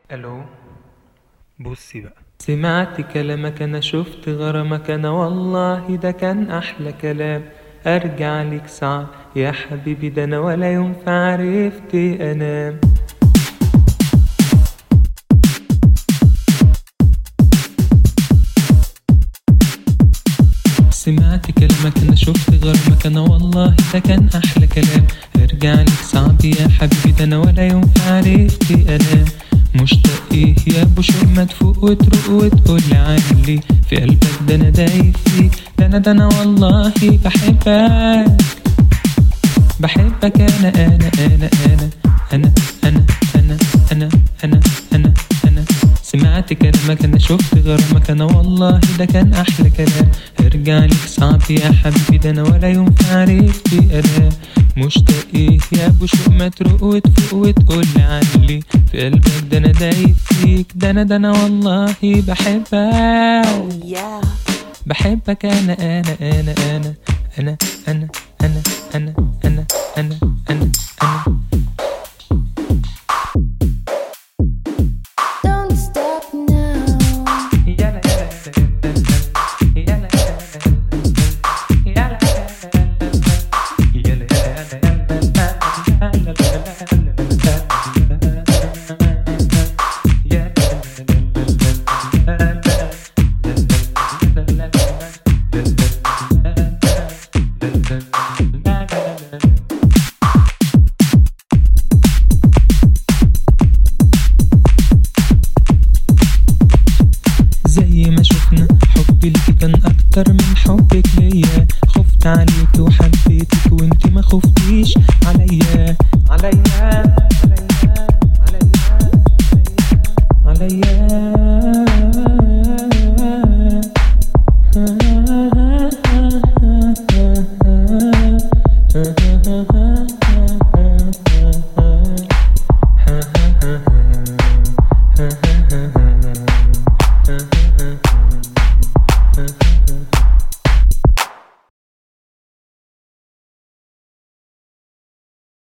الو بصي بقى سمعت كلامك انا شفت غرامك انا والله ده كان احلى كلام ارجع لك صعب يا حبيبي ده انا ولا يوم عرفت انام سمعت كلامك انا شفت غرامك انا والله ده كان احلى كلام ارجع لك صعب يا حبيبي ده انا ولا يوم عرفت انام مشتاق ايه يا ابو شو ما تفوق وتروق وتقول عني في قلبك ده انا دايب فيك ده انا ده انا والله بحبك بحبك انا انا انا انا انا انا انا انا انا انا انا سمعت كلامك انا شفت غرامك انا والله ده كان احلى كلام ارجع لك صعب يا حبيبي ده انا ولا يوم عرفت انام مشتاق ايه يا ابو شو ما تروق وتفوق وتقول عني في قلبك ده انا دايب فيك ده انا ده انا والله بحبك Yeah. بحبك انا انا انا انا انا انا انا انا انا انا انا انا Don't stop now. زي ما شفنا حبي ليكي كان اكتر من حبك ليا خفت عليك وحبيتك وانت ما خفتيش عليا عليا عليا عليا عليا